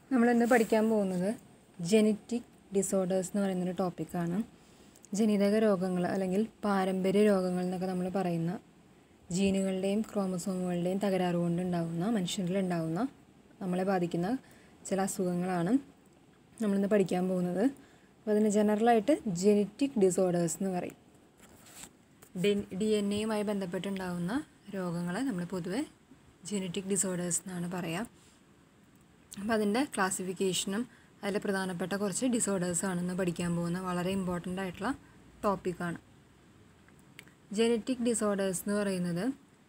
നമ്മളിന്ന് പഠിക്കാൻ പോകുന്നത് ജെനറ്റിക് ഡിസോർഡേഴ്സ് എന്ന് പറയുന്നൊരു ടോപ്പിക്കാണ് ജനിതക രോഗങ്ങൾ അല്ലെങ്കിൽ പാരമ്പര്യ രോഗങ്ങൾ എന്നൊക്കെ നമ്മൾ പറയുന്ന ജീനുകളുടെയും ക്രോമസോമുകളുടെയും തകരാറ് കൊണ്ട് ഉണ്ടാകുന്ന മനുഷ്യരിൽ ഉണ്ടാകുന്ന നമ്മളെ ബാധിക്കുന്ന ചില അസുഖങ്ങളാണ് നമ്മളിന്ന് പഠിക്കാൻ പോകുന്നത് അപ്പോൾ അതിന് ജനറലായിട്ട് ജെനറ്റിക് ഡിസോർഡേഴ്സ് എന്ന് പറയും ഡി എൻ എയുമായി ബന്ധപ്പെട്ടുണ്ടാകുന്ന രോഗങ്ങളെ നമ്മൾ പൊതുവെ ജെനറ്റിക് ഡിസോർഡേഴ്സ് എന്നാണ് പറയുക അപ്പോൾ അതിൻ്റെ ക്ലാസിഫിക്കേഷനും അതിൽ പ്രധാനപ്പെട്ട കുറച്ച് ഡിസോർഡേഴ്സ് ആണെന്ന് പഠിക്കാൻ പോകുന്ന വളരെ ഇമ്പോർട്ടൻ്റ് ആയിട്ടുള്ള ടോപ്പിക്കാണ് ജെനറ്റിക് ഡിസോർഡേഴ്സ് എന്ന് പറയുന്നത്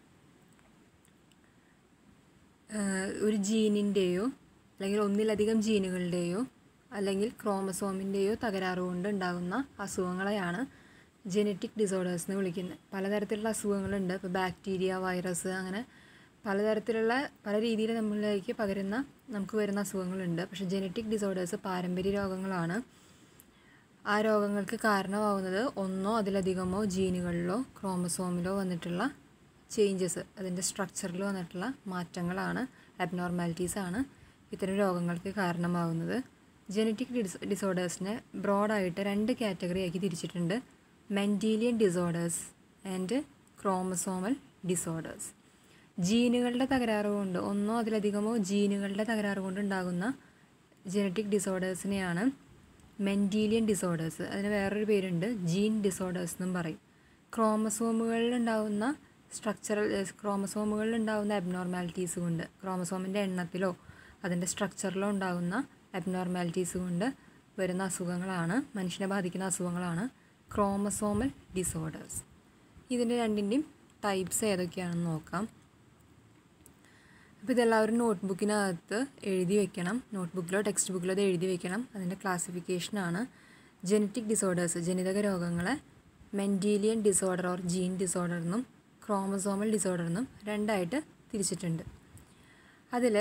ഒരു ജീനിൻ്റെയോ അല്ലെങ്കിൽ ഒന്നിലധികം ജീനുകളുടെയോ അല്ലെങ്കിൽ ക്രോമസോമിൻ്റെയോ തകരാറ് കൊണ്ട് ഉണ്ടാകുന്ന അസുഖങ്ങളെയാണ് ജെനറ്റിക് ഡിസോർഡേഴ്സ് എന്ന് വിളിക്കുന്നത് പലതരത്തിലുള്ള അസുഖങ്ങളുണ്ട് ഇപ്പോൾ ബാക്ടീരിയ വൈറസ് അങ്ങനെ പലതരത്തിലുള്ള പല രീതിയിൽ നമ്മളിലേക്ക് പകരുന്ന നമുക്ക് വരുന്ന അസുഖങ്ങളുണ്ട് പക്ഷേ ജെനറ്റിക് ഡിസോർഡേഴ്സ് പാരമ്പര്യ രോഗങ്ങളാണ് ആ രോഗങ്ങൾക്ക് കാരണമാവുന്നത് ഒന്നോ അതിലധികമോ ജീനുകളിലോ ക്രോമസോമിലോ വന്നിട്ടുള്ള ചേഞ്ചസ് അതിൻ്റെ സ്ട്രക്ചറിൽ വന്നിട്ടുള്ള മാറ്റങ്ങളാണ് അബ്നോർമാലിറ്റീസ് ആണ് ഇത്തരം രോഗങ്ങൾക്ക് കാരണമാവുന്നത് ജെനറ്റിക് ഡിസ് ഡിസോർഡേഴ്സിനെ ബ്രോഡായിട്ട് രണ്ട് കാറ്റഗറി ആക്കി തിരിച്ചിട്ടുണ്ട് Mendelian disorders and chromosomal disorders ജീനുകളുടെ തകരാറ് കൊണ്ട് ഒന്നോ അതിലധികമോ ജീനുകളുടെ തകരാറ് കൊണ്ട് ഉണ്ടാകുന്ന ജനറ്റിക് ഡിസോർഡേഴ്സിനെയാണ് മെൻറ്റീലിയൻ ഡിസോർഡേഴ്സ് അതിന് വേറൊരു പേരുണ്ട് ജീൻ ഡിസോർഡേഴ്സ് എന്നും പറയും ക്രോമസോമുകളിൽ ഉണ്ടാകുന്ന സ്ട്രക്ചറൽ ക്രോമസോമുകളിൽ ഉണ്ടാകുന്ന അബ്നോർമാലിറ്റീസ് കൊണ്ട് ക്രോമസോമിൻ്റെ എണ്ണത്തിലോ അതിൻ്റെ സ്ട്രക്ചറിലോ ഉണ്ടാകുന്ന അബ്നോർമാലിറ്റീസ് കൊണ്ട് വരുന്ന അസുഖങ്ങളാണ് മനുഷ്യനെ ബാധിക്കുന്ന അസുഖങ്ങളാണ് ക്രോമസോമൽ ഡിസോർഡേഴ്സ് ഇതിൻ്റെ രണ്ടിൻ്റെയും ടൈപ്സ് ഏതൊക്കെയാണെന്ന് നോക്കാം അപ്പോൾ ഇതെല്ലാവരും നോട്ട്ബുക്കിനകത്ത് എഴുതി വെക്കണം നോട്ട്ബുക്കിലോ ടെക്സ്റ്റ് ബുക്കിലോ അത് എഴുതി വെക്കണം അതിൻ്റെ ക്ലാസിഫിക്കേഷനാണ് ജനറ്റിക് ഡിസോർഡേഴ്സ് ജനിതക രോഗങ്ങളെ Mendelian disorder or gene disorder എന്നും ക്രോമസോമൽ ഡിസോർഡർ എന്നും രണ്ടായിട്ട് തിരിച്ചിട്ടുണ്ട് അതിൽ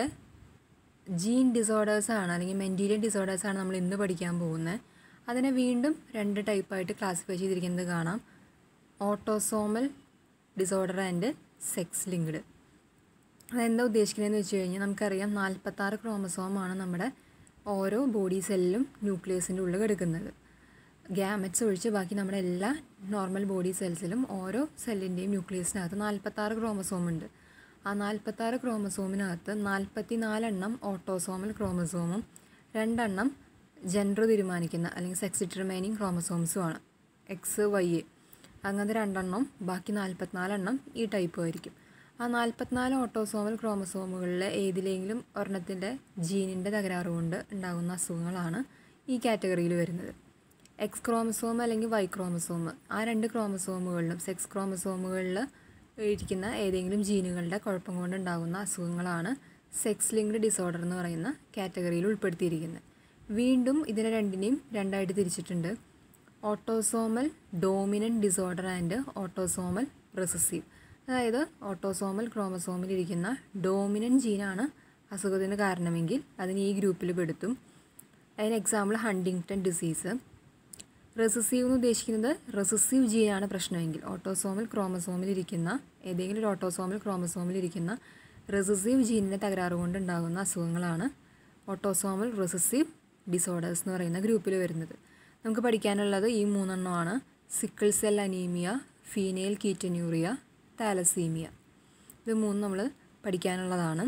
ജീൻ ഡിസോർഡേഴ്സ് ആണ് അല്ലെങ്കിൽ മെൻറ്റീരിയൻ ഡിസോർഡേഴ്സ് ആണ് നമ്മൾ ഇന്ന് പഠിക്കാൻ പോകുന്നത് അതിനെ വീണ്ടും രണ്ട് ടൈപ്പായിട്ട് ക്ലാസിഫൈ ചെയ്തിരിക്കുന്നത് കാണാം autosomal disorder and sex linked അതെന്താ ഉദ്ദേശിക്കുന്നതെന്ന് വെച്ച് കഴിഞ്ഞാൽ നമുക്കറിയാം നാൽപ്പത്താറ് ക്രോമസോമാണ് നമ്മുടെ ഓരോ ബോഡി സെല്ലിലും ന്യൂക്ലിയസിൻ്റെ ഉള്ളിൽ കിടക്കുന്നത് ഗ്യാമറ്റ്സ് ഒഴിച്ച് ബാക്കി നമ്മുടെ എല്ലാ നോർമൽ ബോഡി സെൽസിലും ഓരോ സെല്ലിൻ്റെയും ന്യൂക്ലിയസിനകത്ത് നാൽപ്പത്താറ് ക്രോമസോം ഉണ്ട് ആ നാൽപ്പത്താറ് ക്രോമസോമിനകത്ത് നാൽപ്പത്തി നാലെണ്ണം ഓട്ടോസോമൽ ക്രോമസോമും രണ്ടെണ്ണം ജെൻഡർ തീരുമാനിക്കുന്ന അല്ലെങ്കിൽ സെക്സ് ഡിറ്റർമൈനിങ് ക്രോമസോംസുമാണ് എക്സ് വൈ അങ്ങനത്തെ രണ്ടെണ്ണം ബാക്കി നാൽപ്പത്തിനാലെണ്ണം ഈ ടൈപ്പ് ആയിരിക്കും ആ നാൽപ്പത്തിനാല് ഓട്ടോസോമൽ ക്രോമസോമുകളിലെ ഏതിലെങ്കിലും ഒരെണ്ണത്തിൻ്റെ ജീനിൻ്റെ തകരാറ് കൊണ്ട് ഉണ്ടാകുന്ന അസുഖങ്ങളാണ് ഈ കാറ്റഗറിയിൽ വരുന്നത് എക്സ് ക്രോമസോം അല്ലെങ്കിൽ വൈ ക്രോമസോം ആ രണ്ട് ക്രോമസോമുകളിലും സെക്സ് ക്രോമസോമുകളിൽ ഇരിക്കുന്ന ഏതെങ്കിലും ജീനുകളുടെ കുഴപ്പം കൊണ്ടുണ്ടാകുന്ന അസുഖങ്ങളാണ് സെക്സ് ലിങ്ക്ഡ് ഡിസോർഡർ എന്ന് പറയുന്ന കാറ്റഗറിയിൽ ഉൾപ്പെടുത്തിയിരിക്കുന്നത് വീണ്ടും ഇതിനെ രണ്ടിനെയും രണ്ടായിട്ട് തിരിച്ചിട്ടുണ്ട് autosomal dominant disorder and autosomal recessive അതായത് ഓട്ടോസോമൽ ക്രോമസോമിലിരിക്കുന്ന ഡോമിനൻറ്റ് ജീനാണ് അസുഖത്തിന് കാരണമെങ്കിൽ അതിന് ഈ ഗ്രൂപ്പിൽ പെടുത്തും അതിന് എക്സാമ്പിൾ ഹണ്ടിങ്ടൺ ഡിസീസ് റെസസീവ് എന്ന് ഉദ്ദേശിക്കുന്നത് റെസസീവ് ജീനാണ് പ്രശ്നമെങ്കിൽ ഓട്ടോസോമൽ ക്രോമസോമിലിരിക്കുന്ന ഏതെങ്കിലും ഒരു ഓട്ടോസോമൽ ക്രോമസോമിലിരിക്കുന്ന റെസസീവ് ജീനിൻ്റെ തകരാറ് കൊണ്ടുണ്ടാകുന്ന അസുഖങ്ങളാണ് ഓട്ടോസോമൽ റെസസീവ് ഡിസോർഡേഴ്സ് എന്ന് പറയുന്ന ഗ്രൂപ്പിൽ വരുന്നത് നമുക്ക് പഠിക്കാനുള്ളത് ഈ മൂന്നെണ്ണമാണ് sickle cell anaemia phenylketonuria thalassaemia ഇത് മൂന്ന് നമ്മൾ പഠിക്കാനുള്ളതാണ്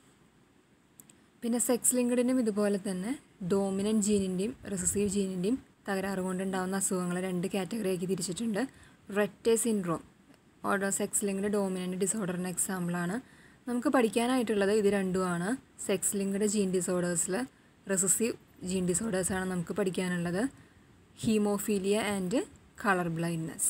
പിന്നെ സെക്സ് ലിങ്ക്ഡിനും ഇതുപോലെ തന്നെ ഡോമിനൻറ്റ് ജീനിൻ്റെയും റെസസീവ് ജീനിൻ്റെയും തകരാറ് കൊണ്ടുണ്ടാകുന്ന അസുഖങ്ങൾ രണ്ട് കാറ്റഗറിയാക്കി തിരിച്ചിട്ടുണ്ട് Rett syndrome order sex linked dominant ഡിസോർഡറിന് എക്സാമ്പിളാണ് നമുക്ക് പഠിക്കാനായിട്ടുള്ളത് ഇത് രണ്ടുമാണ് സെക്സ് ലിങ്ക്ഡ് ജീൻ ഡിസോർഡേഴ്സിൽ റെസസീവ് ജീൻ ഡിസോർഡേഴ്സാണ് നമുക്ക് പഠിക്കാനുള്ളത് ഹീമോഫീലിയ ആൻഡ് കളർ ബ്ലൈൻഡ്നെസ്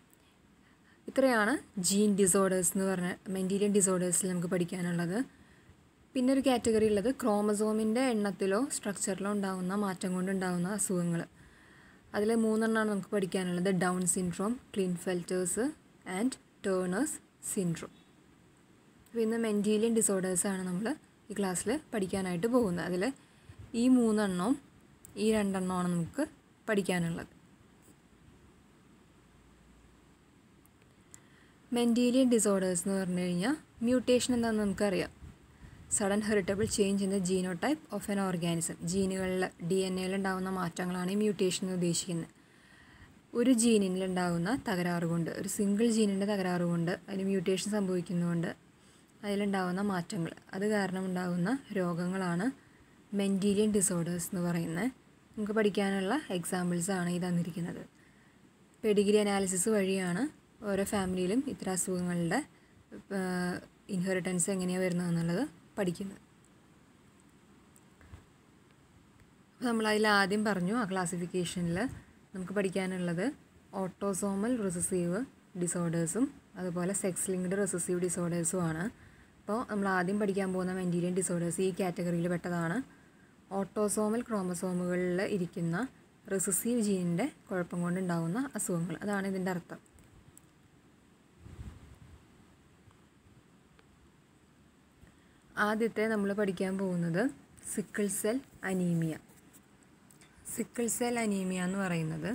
ഇത്രയാണ് ജീൻ ഡിസോർഡേഴ്സ് എന്ന് പറഞ്ഞ മെൻറ്റീരിയൻ ഡിസോർഡേഴ്സിൽ നമുക്ക് പഠിക്കാനുള്ളത് പിന്നെ ഒരു കാറ്റഗറി ഉള്ളത് ക്രോമസോമിൻ്റെ എണ്ണത്തിലോ സ്ട്രക്ചറിലോ ഉണ്ടാകുന്ന മാറ്റം കൊണ്ടുണ്ടാകുന്ന അസുഖങ്ങൾ അതിൽ മൂന്നെണ്ണമാണ് നമുക്ക് പഠിക്കാനുള്ളത് Down syndrome Klinefelter's and Turner's syndrome അപ്പോൾ ഇന്ന് മെൻറ്റീലിയൻ ഡിസോർഡേഴ്സാണ് നമ്മൾ ഈ ക്ലാസ്സിൽ പഠിക്കാനായിട്ട് പോകുന്നത് അതിൽ ഈ മൂന്നെണ്ണവും ഈ രണ്ടെണ്ണമാണ് നമുക്ക് പഠിക്കാനുള്ളത് മെൻറ്റീലിയൻ ഡിസോർഡേഴ്സ് എന്ന് പറഞ്ഞു കഴിഞ്ഞാൽ മ്യൂട്ടേഷൻ എന്താണെന്ന് നമുക്കറിയാം sudden heritable change in the genotype of an organism ജീനുകളിൽ ഡി എൻ എയിൽ ഉണ്ടാകുന്ന മാറ്റങ്ങളാണ് ഈ മ്യൂട്ടേഷൻ എന്ന് ഉദ്ദേശിക്കുന്നത് ഒരു ജീനിലുണ്ടാകുന്ന തകരാറ് കൊണ്ട് ഒരു സിംഗിൾ ജീനിൻ്റെ തകരാറ് കൊണ്ട് അതിന് മ്യൂട്ടേഷൻ സംഭവിക്കുന്നതുകൊണ്ട് അതിലുണ്ടാകുന്ന മാറ്റങ്ങൾ അത് കാരണം ഉണ്ടാകുന്ന രോഗങ്ങളാണ് മെൻറ്റീരിയൻ ഡിസോർഡേഴ്സ് എന്ന് പറയുന്നത് നമുക്ക് പഠിക്കാനുള്ള എക്സാമ്പിൾസ് ആണ് ഈ തന്നിരിക്കുന്നത് പെഡിഗ്രി അനാലിസിസ് വഴിയാണ് ഓരോ ഫാമിലിയിലും ഇത്തരം അസുഖങ്ങളുടെ ഇൻഹെറിറ്റൻസ് എങ്ങനെയാണ് വരുന്നതെന്നുള്ളത് പഠിക്കുന്നത് അപ്പോൾ നമ്മൾ അതിൽ ആദ്യം പറഞ്ഞു ആ ക്ലാസിഫിക്കേഷനിൽ നമുക്ക് പഠിക്കാനുള്ളത് ഓട്ടോസോമൽ റിസസീവ് ഡിസോർഡേഴ്സും അതുപോലെ സെക്സ് ലിങ്ക്ഡ് റിസസീവ് ഡിസോർഡേഴ്സും ആണ് അപ്പോൾ നമ്മൾ ആദ്യം പഠിക്കാൻ പോകുന്ന മെൻറ്റീരിയൻ ഡിസോർഡേഴ്സ് ഈ കാറ്റഗറിയിൽ പെട്ടതാണ് ഓട്ടോസോമൽ ക്രോമസോമുകളിൽ ഇരിക്കുന്ന റിസസീവ് ജീനിൻ്റെ കുഴപ്പം കൊണ്ടുണ്ടാകുന്ന അസുഖങ്ങൾ അതാണ് ഇതിൻ്റെ അർത്ഥം ആദ്യത്തെ നമ്മൾ പഠിക്കാൻ പോകുന്നത് sickle cell anaemia sickle cell anaemia എന്ന് പറയുന്നത്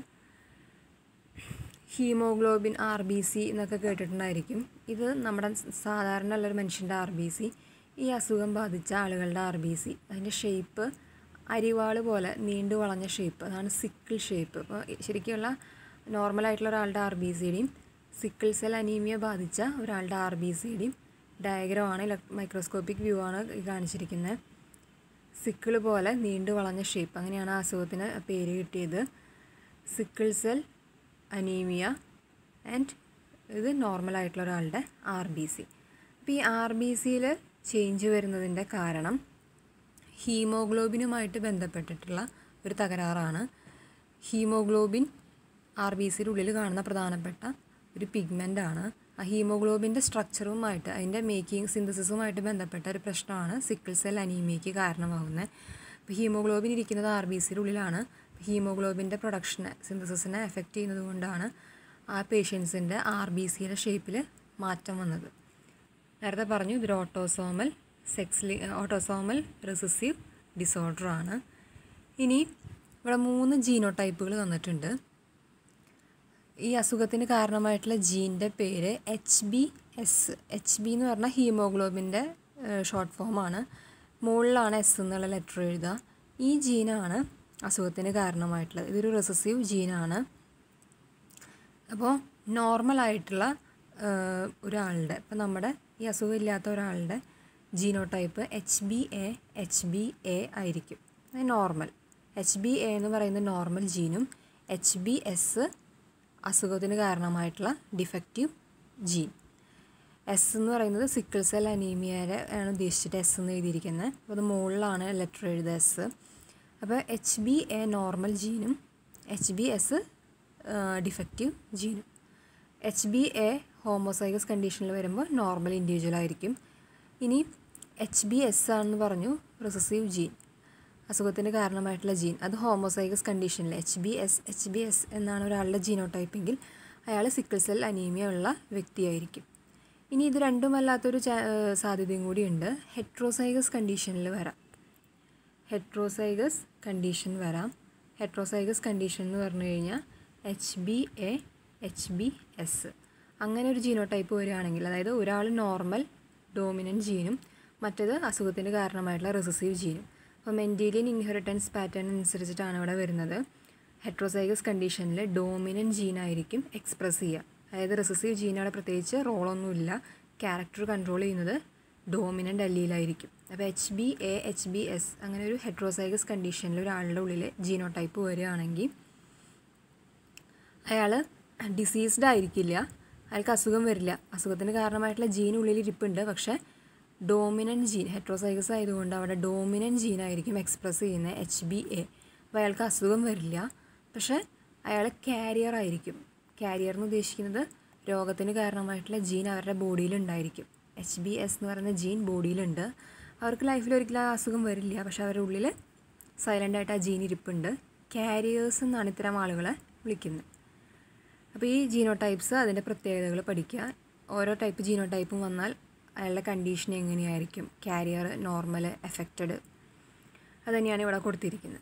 ഹീമോഗ്ലോബിൻ ആർ ബി സി എന്നൊക്കെ കേട്ടിട്ടുണ്ടായിരിക്കും ഇത് നമ്മുടെ സാധാരണ ഉള്ളൊരു മനുഷ്യൻ്റെ ആർ ബി സി ഈ അസുഖം ബാധിച്ച ആളുകളുടെ ആർ ബി സി അതിൻ്റെ ഷേപ്പ് അരിവാൾ പോലെ നീണ്ടു വളഞ്ഞ ഷേപ്പ് അതാണ് സിക്കിൾ ഷേപ്പ് അപ്പോൾ ശരിക്കുള്ള നോർമലായിട്ടുള്ള ഒരാളുടെ ആർ ബി സിയുടെയും സിക്കിൾ സെൽ അനീമിയ ബാധിച്ച ഒരാളുടെ ആർ ബി സിയുടെയും ഡയഗ്രമാണ് മൈക്രോസ്കോപ്പിക് വ്യൂ ആണ് ഈ കാണിച്ചിരിക്കുന്നത് സിക്കിൾ പോലെ നീണ്ടു വളഞ്ഞ ഷേപ്പ് അങ്ങനെയാണ് ആ അസുഖത്തിന് പേര് കിട്ടിയത് സിക്കിൾ സെൽ അനീമിയ ആൻഡ് ഇത് നോർമലായിട്ടുള്ള ഒരാളുടെ ആർ ബി സി അപ്പോൾ ഈ ആർ ബി സിയിൽ ചേഞ്ച് വരുന്നതിൻ്റെ കാരണം ഹീമോഗ്ലോബിനുമായിട്ട് ബന്ധപ്പെട്ടിട്ടുള്ള ഒരു തകരാറാണ് ഹീമോഗ്ലോബിൻ ആർ ബി സിയുടെ ഉള്ളിൽ കാണുന്ന പ്രധാനപ്പെട്ട ഒരു പിഗ്മെൻ്റ് ആണ് ആ ഹീമോഗ്ലോബിൻ്റെ സ്ട്രക്ചറുമായിട്ട് അതിൻ്റെ മേക്കിംഗ് സിന്തസിസുമായിട്ട് ബന്ധപ്പെട്ട ഒരു പ്രശ്നമാണ് സിക്കിൾ സെൽ അനീമിയയ്ക്ക് കാരണമാകുന്നത് അപ്പോൾ ഹീമോഗ്ലോബിൻ ഇരിക്കുന്നത് ആർ ബി സിയുടെ ഉള്ളിലാണ് ഹീമോഗ്ലോബിൻ്റെ പ്രൊഡക്ഷനെ സിന്തസിസിനെ എഫക്റ്റ് ചെയ്യുന്നത് കൊണ്ടാണ് ആ പേഷ്യൻസിൻ്റെ ആർ ബി സിയുടെ ഷേപ്പിൽ മാറ്റം വന്നത് നേരത്തെ പറഞ്ഞു ഇതൊരു autosomal sex autosomal recessive disorder ആണ് ഇനി ഇവിടെ മൂന്ന് ജീനോടൈപ്പുകൾ തന്നിട്ടുണ്ട് ഈ അസുഖത്തിന് കാരണമായിട്ടുള്ള ജീൻ്റെ പേര് H B S H B എന്ന് പറഞ്ഞാൽ ഹീമോഗ്ലോബിൻ്റെ ഷോർട്ട് ഫോമാണ് മുകളിലാണ് എസ് എന്നുള്ള ലെറ്റർ എഴുതുക ഈ ജീനാണ് അസുഖത്തിന് കാരണമായിട്ടുള്ളത് ഇതൊരു റെസസീവ് ജീനാണ് അപ്പോൾ നോർമലായിട്ടുള്ള ഒരാളുടെ ഇപ്പം നമ്മുടെ ഈ അസുഖം ഇല്ലാത്ത ഒരാളുടെ genotype H B A H B A ആയിരിക്കും നോർമൽ എച്ച് ബി എ എന്ന് പറയുന്ന നോർമൽ ജീനും എച്ച് ബി എസ് അസുഖത്തിന് കാരണമായിട്ടുള്ള ഡിഫക്റ്റീവ് ജീൻ എസ് എന്ന് പറയുന്നത് സിക്കിൾ സെൽ അനീമിയയുടെ ആണ് ഉദ്ദേശിച്ചിട്ട് എസ് എന്ന് എഴുതിയിരിക്കുന്നത് അപ്പോൾ അത് മുകളിലാണ് ലെറ്റർ എഴുതുക എസ് അപ്പോൾ എച്ച് ബി എ നോർമൽ ജീനും എച്ച് ബി എസ് ഡിഫക്റ്റീവ് ജീനും എച്ച് ബി എ ഹോമോസൈഗസ് കണ്ടീഷനിൽ വരുമ്പോൾ നോർമൽ ഇൻഡിവിജ്വൽ ആയിരിക്കും ഇനി എച്ച് ബി എസ് ആണെന്ന് പറഞ്ഞു റിസസീവ് ജീൻ അസുഖത്തിന് കാരണമായിട്ടുള്ള ജീൻ അത് ഹോമോസൈഗസ് കണ്ടീഷനിൽ H B S H B S എന്നാണ് ഒരാളുടെ ജീനോടൈപ്പെങ്കിൽ അയാൾ സിക്കിൾ സെൽ അനീമിയ ഉള്ള വ്യക്തിയായിരിക്കും ഇനി ഇത് രണ്ടുമല്ലാത്തൊരു സാധ്യതയും കൂടിയുണ്ട് ഹെട്രോസൈഗസ് കണ്ടീഷനിൽ വരാം ഹെട്രോസൈഗസ് കണ്ടീഷൻ വരാം ഹെട്രോസൈഗസ് കണ്ടീഷൻ എന്ന് പറഞ്ഞു കഴിഞ്ഞാൽ H B A H B S അങ്ങനെ ഒരു ജീനോടൈപ്പ് വരികയാണെങ്കിൽ അതായത് ഒരാൾ നോർമൽ ഡോമിനൻറ്റ് ജീനും മറ്റേത് അസുഖത്തിന് കാരണമായിട്ടുള്ള റിസസീവ് ജീനും അപ്പോൾ മെൻറ്റേലിയൻ ഇൻഹെറിറ്റൻസ് പാറ്റേൺ അനുസരിച്ചിട്ടാണ് ഇവിടെ വരുന്നത് ഹെട്രോസൈഗസ് കണ്ടീഷനിൽ ഡോമിനൻറ്റ് ജീനായിരിക്കും എക്സ്പ്രസ് ചെയ്യുക അതായത് റിസസീവ് ജീനയുടെ പ്രത്യേകിച്ച് റോളൊന്നുമില്ല ക്യാരക്ടർ കൺട്രോൾ ചെയ്യുന്നത് ഡോമിനൻ്റ് അല്ലിയിലായിരിക്കും അപ്പോൾ H B A H B S അങ്ങനെ ഒരു ഹെട്രോസൈഗസ് കണ്ടീഷനിൽ ഒരാളുടെ ഉള്ളിൽ ജീനോടൈപ്പ് വരികയാണെങ്കിൽ അയാൾ ഡിസീസ്ഡ് ആയിരിക്കില്ല അയാൾക്ക് അസുഖം വരില്ല അസുഖത്തിന് കാരണമായിട്ടുള്ള ജീൻ ഉള്ളിൽ ഇരിപ്പുണ്ട് പക്ഷേ ഡോമിനൻറ്റ് ജീൻ ഹെട്രോസൈഗസ് ആയതുകൊണ്ട് അവിടെ ഡോമിനൻറ്റ് ജീനായിരിക്കും എക്സ്പ്രസ് ചെയ്യുന്നത് എച്ച് ബി എ അപ്പോൾ അയാൾക്ക് അസുഖം വരില്ല പക്ഷേ അയാൾ കാരിയർ ആയിരിക്കും കാരിയർ എന്ന് ഉദ്ദേശിക്കുന്നത് രോഗത്തിന് കാരണമായിട്ടുള്ള ജീൻ അവരുടെ ബോഡിയിൽ ഉണ്ടായിരിക്കും എച്ച് ബി എസ് എന്ന് പറയുന്ന ജീൻ ബോഡിയിലുണ്ട് അവർക്ക് ലൈഫിൽ ഒരിക്കലും ആ അസുഖം വരില്ല പക്ഷെ അവരുടെ ഉള്ളിൽ സൈലൻ്റായിട്ട് ആ ജീൻ ഇരിപ്പുണ്ട് കാരിയേഴ്സ് എന്നാണ് ഇത്തരം ആളുകളെ വിളിക്കുന്നത് അപ്പോൾ ഈ ജീനോടൈപ്സ് അതിൻ്റെ പ്രത്യേകതകൾ പഠിക്കുക ഓരോ ടൈപ്പ് ജീനോടൈപ്പും വന്നാൽ അയാളുടെ കണ്ടീഷൻ എങ്ങനെയായിരിക്കും കാരിയർ നോർമൽ എഫക്റ്റഡ് അതുതന്നെയാണ് ഇവിടെ കൊടുത്തിരിക്കുന്നത്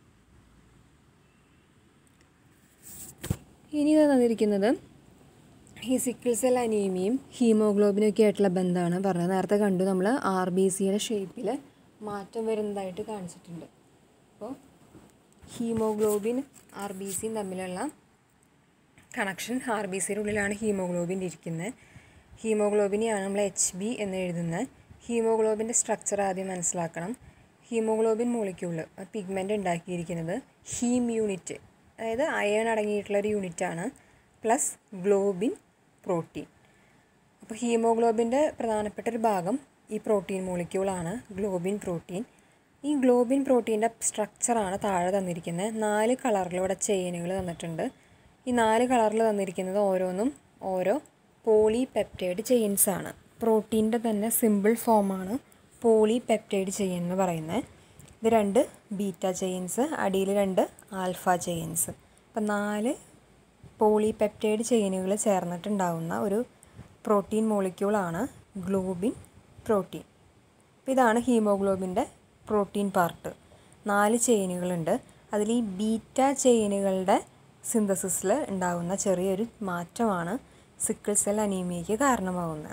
ഇനി ഇത് തന്നിരിക്കുന്നത് ഈ സിക്കിൾ സെൽ അനീമിയും ഹീമോഗ്ലോബിനും ഒക്കെ ആയിട്ടുള്ള ബന്ധമാണ് പറഞ്ഞത് നേരത്തെ കണ്ടു നമ്മൾ ആർ ബി സിയുടെ ഷേപ്പിൽ മാറ്റം വരുന്നതായിട്ട് കാണിച്ചിട്ടുണ്ട് അപ്പോൾ ഹീമോഗ്ലോബിൻ ആർ ബി സിയും തമ്മിലുള്ള കണക്ഷൻ ആർ ബി സിയുടെ ഉള്ളിലാണ് ഹീമോഗ്ലോബിൻ ഇരിക്കുന്നത് ഹീമോഗ്ലോബിനെയാണ് നമ്മൾ എച്ച് ബി എന്ന് എഴുതുന്നത് ഹീമോഗ്ലോബിൻ്റെ സ്ട്രക്ചർ ആദ്യം മനസ്സിലാക്കണം ഹീമോഗ്ലോബിൻ മോളിക്യൂള് പിഗ്മെൻ്റ് ഉണ്ടാക്കിയിരിക്കുന്നത് ഹീം യൂണിറ്റ് അതായത് അയൺ അടങ്ങിയിട്ടുള്ള ഒരു യൂണിറ്റാണ് പ്ലസ് ഗ്ലോബിൻ പ്രോട്ടീൻ അപ്പോൾ ഹീമോഗ്ലോബിൻ്റെ പ്രധാനപ്പെട്ട ഒരു ഭാഗം ഈ പ്രോട്ടീൻ മോളിക്യൂളാണ് ഗ്ലോബിൻ പ്രോട്ടീൻ ഈ ഗ്ലോബിൻ പ്രോട്ടീൻ്റെ സ്ട്രക്ചറാണ് താഴെ തന്നിരിക്കുന്നത് നാല് കളറിലൂടെ ചെയിനുകൾ തന്നിട്ടുണ്ട് ഈ നാല് കളറിൽ തന്നിരിക്കുന്നത് ഓരോന്നും ഓരോ പോളി പെപ്റ്റൈഡ് ചെയിൻസ് ആണ് പ്രോട്ടീൻ്റെ തന്നെ സിമ്പിൾ ഫോമാണ് പോളി പെപ്റ്റൈഡ് ചെയിൻ എന്ന് പറയുന്നത് ഇത് രണ്ട് ബീറ്റ ചെയിൻസ് അടിയിൽ രണ്ട് ആൽഫ ചെയിൻസ് അപ്പം നാല് പോളിപെപ്റ്റൈഡ് ചെയിനുകൾ ചേർന്നിട്ടുണ്ടാകുന്ന ഒരു പ്രോട്ടീൻ മോളിക്യൂളാണ് ഗ്ലോബിൻ പ്രോട്ടീൻ അപ്പോൾ ഇതാണ് ഹീമോഗ്ലോബിൻ്റെ പ്രോട്ടീൻ പാർട്ട് നാല് ചെയിനുകളുണ്ട് അതിൽ ഈ ബീറ്റ ചെയിനുകളുടെ സിന്തസിസിൽ ഉണ്ടാകുന്ന ചെറിയൊരു മാറ്റമാണ് സിക്കിൾ സെൽ അനീമിയയ്ക്ക് കാരണമാകുന്നത്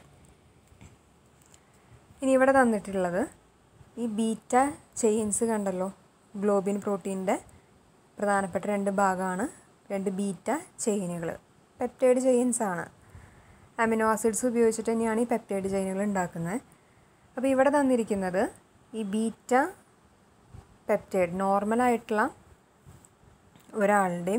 ഇനി ഇവിടെ തന്നിട്ടുള്ളത് ഈ ബീറ്റ ചെയിൻസ് കണ്ടല്ലോ ഗ്ലോബിൻ പ്രോട്ടീൻ്റെ പ്രധാനപ്പെട്ട രണ്ട് ഭാഗമാണ് രണ്ട് ബീറ്റ ചെയിനുകൾ പെപ്റ്റൈഡ് ചെയിൻസ് ആണ് അമിനോ ആസിഡ്സ് ഉപയോഗിച്ചിട്ട് തന്നെയാണ് ഈ പെപ്റ്റൈഡ് ചെയിനുകൾ ഉണ്ടാക്കുന്നത് അപ്പോൾ ഇവിടെ തന്നിരിക്കുന്നത് ഈ ബീറ്റ പെപ്റ്റൈഡ് നോർമലായിട്ടുള്ള ഒരാളുടെയും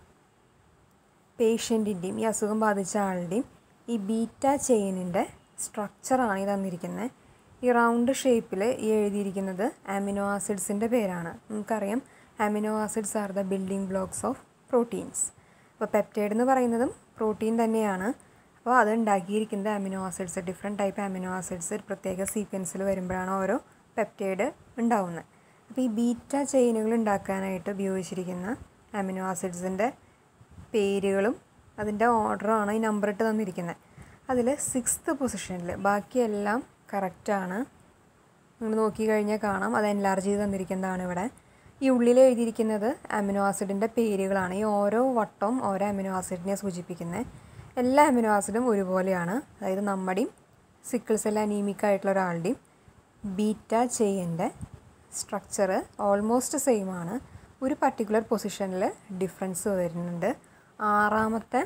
പേഷ്യൻറ്റിൻ്റെയും ഈ അസുഖം ബാധിച്ച ആളുടെയും ഈ ബീറ്റ ചെയിനിൻ്റെ സ്ട്രക്ചറാണ് ഈ തന്നിരിക്കുന്നത് ഈ റൗണ്ട് ഷേപ്പിൽ ഈ എഴുതിയിരിക്കുന്നത് അമിനോ ആസിഡ്സിൻ്റെ പേരാണ് നമുക്കറിയാം amino acids are the building blocks of proteins അപ്പോൾ പെപ്റ്റൈഡ് എന്ന് പറയുന്നതും പ്രോട്ടീൻ തന്നെയാണ് അപ്പോൾ അത് ഉണ്ടാക്കിയിരിക്കുന്നത് amino acids different type amino acids ഒരു പ്രത്യേക സീക്വൻസിൽ വരുമ്പോഴാണ് ഓരോ പെപ്റ്റൈഡ് ഉണ്ടാവുന്നത് അപ്പോൾ ഈ ബീറ്റ ചെയിനുകൾ ഉണ്ടാക്കാനായിട്ട് ഉപയോഗിച്ചിരിക്കുന്ന അമിനോ ആസിഡ്സിൻ്റെ പേരുകളും അതിൻ്റെ ഓർഡറുമാണ് ഈ നമ്പർ ഇട്ട് തന്നിരിക്കുന്നത് അതിൽ സിക്സ്ത് പൊസിഷനിൽ ബാക്കിയെല്ലാം കറക്റ്റാണ് നിങ്ങൾ നോക്കിക്കഴിഞ്ഞാൽ കാണാം അത് എൻലാർജ് ചെയ്ത് തന്നിരിക്കുന്നതാണ് ഇവിടെ ഈ ഉള്ളിൽ എഴുതിയിരിക്കുന്നത് അമിനോ ആസിഡിൻ്റെ പേരുകളാണ് ഈ ഓരോ വട്ടവും ഓരോ അമിനോ ആസിഡിനെ സൂചിപ്പിക്കുന്നത് എല്ലാ അമിനോ ആസിഡും ഒരുപോലെയാണ് അതായത് നമ്മുടെയും സിക്കിൾ സെൽ അനീമിക് ആയിട്ടുള്ള ഒരാളുടെയും ബീറ്റ ചെയിൻ്റെ സ്ട്രക്ചർ ഓൾമോസ്റ്റ് സെയിം ആണ് ഒരു പർട്ടിക്കുലർ പൊസിഷനിൽ ഡിഫറൻസ് വരുന്നുണ്ട് ആറാമത്തെ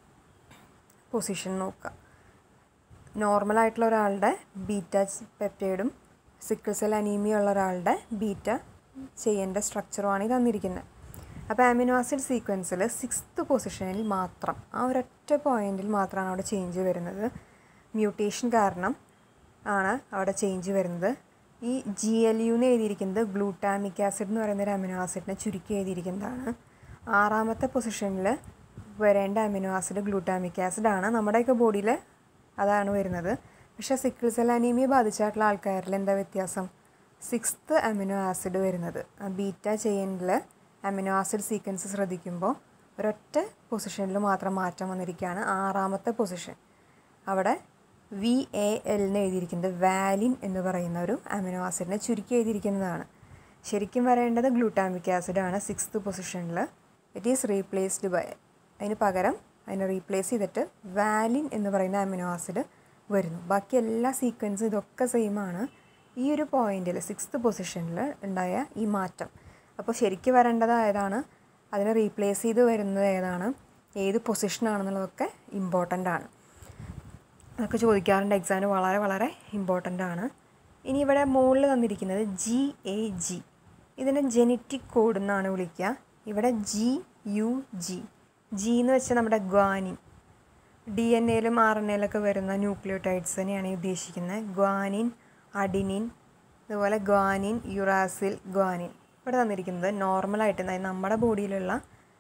പൊസിഷൻ നോക്കുക നോർമലായിട്ടുള്ള ഒരാളുടെ ബീറ്റ പെപ്റ്റൈഡും സിക്കിൾ സെൽ അനീമിയ ഉള്ള ഒരാളുടെ ബീറ്റ ചെയ്യേണ്ട സ്ട്രക്ചറുമാണ് ഈ തന്നിരിക്കുന്നത് അപ്പോൾ അമിനോ ആസിഡ് സീക്വൻസിൽ സിക്സ്ത് പൊസിഷനിൽ മാത്രം ആ ഒരൊറ്റ പോയിന്റിൽ മാത്രമാണ് അവിടെ ചേഞ്ച് വരുന്നത് മ്യൂട്ടേഷൻ കാരണം ആണ് അവിടെ ചേഞ്ച് വരുന്നത് ഈ ജി എൽ യു എന്ന് എഴുതിയിരിക്കുന്നത് ഗ്ലൂട്ടാമിക് ആസിഡ് എന്ന് പറയുന്ന ഒരു അമിനോ ആസിഡിനെ ചുരുക്കി എഴുതിയിരിക്കുന്നതാണ് ആറാമത്തെ പൊസിഷനിൽ വരേണ്ട അമിനോ ആസിഡ് ഗ്ലൂട്ടാമിക് ആസിഡാണ് നമ്മുടെയൊക്കെ ബോഡിയിൽ അതാണ് വരുന്നത് പക്ഷേ സിക്കിൾ സെൽ അനീമിയ ബാധിച്ചിട്ടുള്ള ആൾക്കാരിൽ എന്താ വ്യത്യാസം സിക്സ്ത് അമിനോ ആസിഡ് വരുന്നത് ആ ബീറ്റ ചെയിനിൽ അമിനോ ആസിഡ് സീക്വൻസ് ശ്രദ്ധിക്കുമ്പോൾ ഒരൊറ്റ പൊസിഷനിൽ മാത്രം മാറ്റം വന്നിരിക്കുകയാണ് ആറാമത്തെ പൊസിഷൻ അവിടെ വി എ എൽ എന്ന് എഴുതിയിരിക്കുന്നത് വാലിൻ എന്ന് പറയുന്ന ഒരു അമിനോ ആസിഡിനെ ചുരുക്കി എഴുതിയിരിക്കുന്നതാണ് ശരിക്കും വരേണ്ടത് ഗ്ലൂട്ടാമിക് ആസിഡാണ് സിക്സ്ത് പൊസിഷനിൽ ഇറ്റ് ഈസ് റീപ്ലേസ്ഡ് ബൈ അതിന് പകരം അതിനെ റീപ്ലേസ് ചെയ്തിട്ട് വാലിൻ എന്ന് പറയുന്ന അമിനോ ആസിഡ് വരുന്നു ബാക്കി എല്ലാ സീക്വൻസും ഇതൊക്കെ സെയിം ആണ് ഈ ഒരു പോയിന്റിൽ സിക്സ്ത് പൊസിഷനിൽ ഉണ്ടായ ഈ മാറ്റം അപ്പോൾ ശരിക്കും വരേണ്ടത് ഏതാണ് അതിനെ റീപ്ലേസ് ചെയ്ത് വരുന്നത് ഏതാണ് ഏത് പൊസിഷനാണെന്നുള്ളതൊക്കെ ഇമ്പോർട്ടൻ്റ് ആണ് അതൊക്കെ ചോദിക്കാറുണ്ട് എക്സാമിന് വളരെ വളരെ ഇമ്പോർട്ടൻ്റ് ആണ് ഇനി ഇവിടെ മുകളിൽ തന്നിരിക്കുന്നത് ജി എ ജി ഇതിനെ ജെനറ്റിക് കോഡ് എന്നാണ് വിളിക്കുക ഇവിടെ ജി യു ജി ജി എന്ന് വെച്ചാൽ നമ്മുടെ ഗ്വാനിൻ ഡി എൻ എയിലും ആർ എൻ എയിലൊക്കെ വരുന്ന ന്യൂക്ലിയോടൈഡ്സിനെയാണ് ഈ ഉദ്ദേശിക്കുന്നത് ഗ്വാനിൻ അഡിനിൻ അതുപോലെ ഗ്വാനിൻ യുറാസിൽ ഗ്വാനിൻ ഇവിടെ തന്നിരിക്കുന്നത് നോർമലായിട്ട് അതായത് നമ്മുടെ ബോഡിയിലുള്ള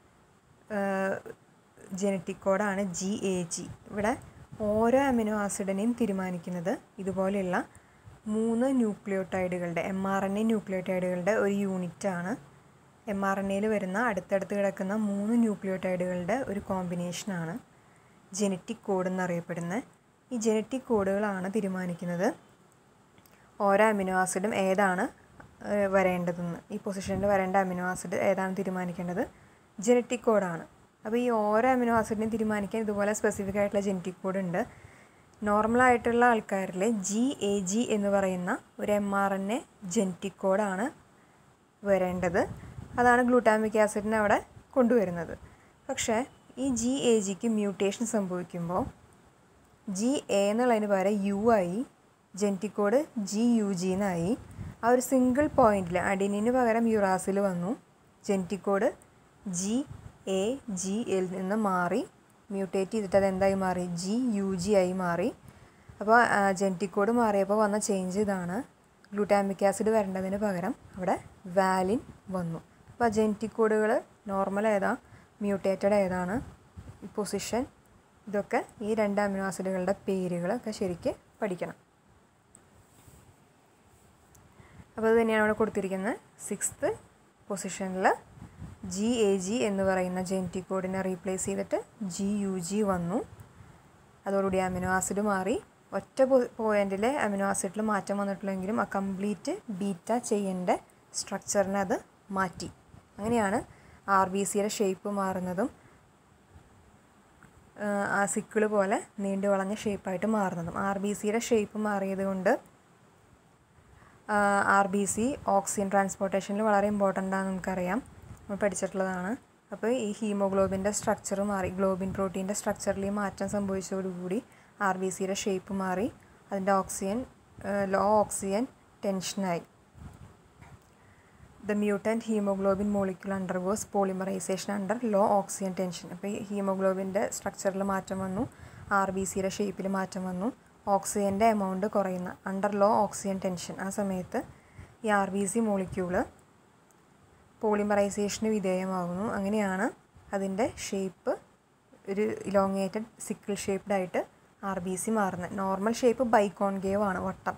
ജനറ്റിക് കോഡാണ് ജി എ ജി ഇവിടെ ഓരോ അമിനോ ആസിഡിനെയും തീരുമാനിക്കുന്നത് ഇതുപോലെയുള്ള മൂന്ന് ന്യൂക്ലിയോടൈഡുകളുടെ എം ആർ എൻ എ ന്യൂക്ലിയോടൈഡുകളുടെ ഒരു യൂണിറ്റാണ് എം ആർ എൻ എയിൽ വരുന്ന അടുത്തടുത്ത് കിടക്കുന്ന മൂന്ന് ന്യൂക്ലിയോടൈഡുകളുടെ ഒരു കോമ്പിനേഷനാണ് ജനറ്റിക് കോഡ് എന്നറിയപ്പെടുന്നത് ഈ ജനറ്റിക് കോഡുകളാണ് തീരുമാനിക്കുന്നത് ഓരോ അമിനോ ആസിഡും ഏതാണ് വരേണ്ടതെന്ന് ഈ പൊസിഷനിൽ വരേണ്ട അമിനോ ആസിഡ് ഏതാണ് തീരുമാനിക്കേണ്ടത് ജനറ്റിക് കോഡാണ് അപ്പോൾ ഈ ഓരോ അമിനോ ആസിഡിനെയും തീരുമാനിക്കാൻ ഇതുപോലെ സ്പെസിഫിക് ആയിട്ടുള്ള ജനറ്റിക് കോഡ് ഉണ്ട് നോർമലായിട്ടുള്ള ആൾക്കാരിൽ ജി എ ജി എന്ന് പറയുന്ന ഒരു M R N A genetic കോഡാണ് വരേണ്ടത് അതാണ് ഗ്ലൂട്ടാമിക് ആസിഡിനെ അവിടെ കൊണ്ടുവരുന്നത് പക്ഷേ ഈ ജി എ ജിക്ക് മ്യൂട്ടേഷൻ സംഭവിക്കുമ്പോൾ ജി എ എന്നുള്ളതിന് പകരം യു ആയി genetic code G U G എന്നായി ആ ഒരു സിംഗിൾ പോയിന്റിൽ അഡിനിന് പകരം യുറാസിൽ വന്നു genetic code G A G എൽ നിന്ന് മാറി മ്യൂട്ടേറ്റ് ചെയ്തിട്ട് അത് എന്തായി മാറി ജി യു ജി ആയി മാറി അപ്പോൾ ജനറ്റിക് കോഡ് മാറിയപ്പോൾ വന്ന ചേഞ്ച് ഇതാണ് ഗ്ലൂട്ടാമിക് ആസിഡ് വരേണ്ടതിന് പകരം അവിടെ വാലിൻ വന്നു അപ്പോൾ ജനറ്റിക് കോഡുകൾ നോർമൽ ഏതാ മ്യൂട്ടേറ്റഡ് ഏതാണ് പൊസിഷൻ ഇതൊക്കെ ഈ രണ്ട് അമിനോ ആസിഡുകളുടെ പേരുകളൊക്കെ ശരിക്ക് പഠിക്കണം അപ്പോൾ അത് തന്നെയാണ് അവിടെ കൊടുത്തിരിക്കുന്നത് സിക്സ്ത്ത് പൊസിഷനിൽ ജി എ ജി എന്ന് പറയുന്ന ജെനറ്റിക് കോഡിനെ റീപ്ലേസ് ചെയ്തിട്ട് ജി യു ജി വന്നു അതോടുകൂടി അമിനോ ആസിഡ് മാറി ഒറ്റ പോയിന്റിലെ അമിനോ ആസിഡിൽ മാറ്റം വന്നിട്ടുള്ളെങ്കിലും ആ കംപ്ലീറ്റ് ബീറ്റ ചെയ്യേണ്ട സ്ട്രക്ചറിനെ അത് മാറ്റി അങ്ങനെയാണ് ആർ ബി സിയുടെ ഷേപ്പ് മാറുന്നതും ആ സിക്കിൾ പോലെ നീണ്ടു വളഞ്ഞ ഷേപ്പായിട്ട് മാറുന്നതും ആർ ബി സിയുടെ ഷേപ്പ് മാറിയത് കൊണ്ട് ആർ ബി സി ഓക്സിജൻ ട്രാൻസ്പോർട്ടേഷനിൽ വളരെ ഇമ്പോർട്ടൻ്റ് ആണെന്ന് നമുക്കറിയാം നമ്മൾ പഠിച്ചിട്ടുള്ളതാണ് അപ്പോൾ ഈ ഹീമോഗ്ലോബിൻ്റെ സ്ട്രക്ചർ മാറി ഗ്ലോബിൻ പ്രോട്ടീൻ്റെ സ്ട്രക്ചറിൽ മാറ്റം സംഭവിച്ചതോടുകൂടി ആർ ബി സിയുടെ ഷേപ്പ് മാറി അതിൻ്റെ ഓക്സിജൻ ലോ ഓക്സിജൻ ടെൻഷനായി the mutant haemoglobin molecule undergoes polymerisation under low oxygen tension അപ്പോൾ ഈ ഹീമോഗ്ലോബിൻ്റെ സ്ട്രക്ചറിൽ മാറ്റം വന്നു ആർ ബി സിയുടെ ഷേപ്പിൽ മാറ്റം വന്നു ഓക്സിജൻ്റെ എമൗണ്ട് കുറയുന്ന അണ്ടർ ലോ ഓക്സിജൻ ടെൻഷൻ ആ സമയത്ത് ഈ ആർ ബി സി മോളിക്യൂള് പോളിമറൈസേഷന് വിധേയമാകുന്നു അങ്ങനെയാണ് അതിൻ്റെ ഷേപ്പ് ഒരു ഇലോങ്ങേറ്റഡ് സിക്കിൾ ഷേപ്ഡ് ആയിട്ട് ആർ ബി സി മാറുന്നത് നോർമൽ ഷേപ്പ് ബൈക്കോൺഗേവ് ആണ് വട്ടം